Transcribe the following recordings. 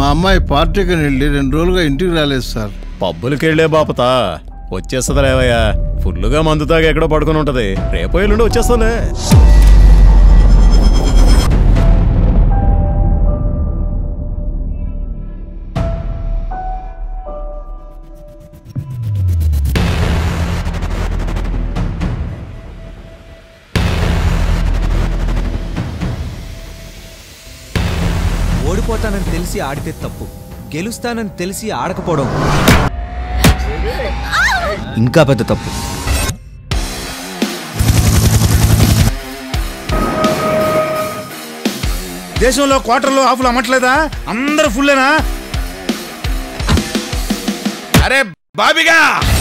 అమ్మాయి పార్టీకి వెళ్ళి రెండు రోజులుగా ఇంటికి రాలేదు సార్ పబ్బులకి వెళ్ళే బాపతా వచ్చేస్తుంది లేవయ్యా ఫుల్లుగా మందు తాగి ఎక్కడో పడుకుని ఉంటది రేపు ఎల్లుండి వచ్చేస్తానే ఓడిపోతానని తెలిసి ఆడితే తప్పు గెలుస్తానని తెలిసి ఆడకపోవడం ఇంకా పెద్ద తప్పు దేశంలో క్వార్టర్లు హాఫ్లు అమ్మట్లేదా అందరూ ఫుల్లేనా అరే బాబిగా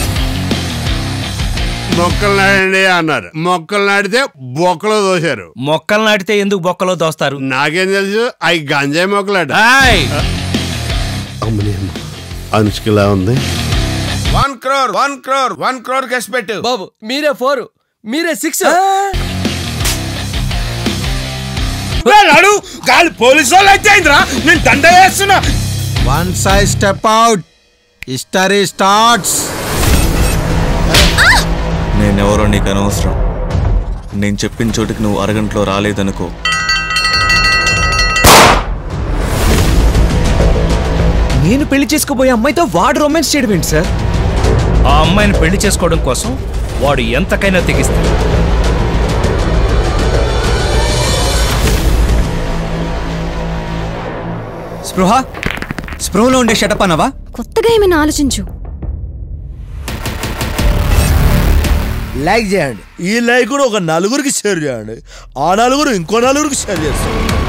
మొక్కలు నాడండి అన్నారు మొక్కలు నాటితే బొక్కలో దోశారు మొక్కలు నాటితే ఎందుకు బొక్కలో దోస్తారు నాకేం తెలుసు అవి గంజాయి మొక్కలాట ఆయ్! అమ్మని అమ్మ. అనుష్కలా ఉంది one crore one crore one crore case పెట్టు బాబు మీరే ఫోర్ మీరే సిక్స్ నాడు గాలి పోలీసు వాళ్ళు అయితే అయిందిరా నేను దండ వేస్తున్నా one side step out history starts నేనెవరో నీకు అనవసరం నేను చెప్పిన చోటికి నువ్వు అరగంటలో రాలేదనుకో నేను పెళ్లి చేసుకోబోయే అమ్మాయితో వాడు రొమాన్స్ చేయడం ఏంటి సార్ ఆ అమ్మాయిని పెళ్లి చేసుకోవడం కోసం వాడు ఎంతకైనా తెగిస్తాడు స్పృహ స్పృహలో ఉండే షటప్ అనవా కొత్తగా ఏమైనా ఆలోచించు లైక్ చేయండి ఈ లైక్ కూడా ఒక నలుగురికి షేర్ చేయండి ఆ నలుగురు ఇంకో నలుగురికి షేర్ చేస్తారు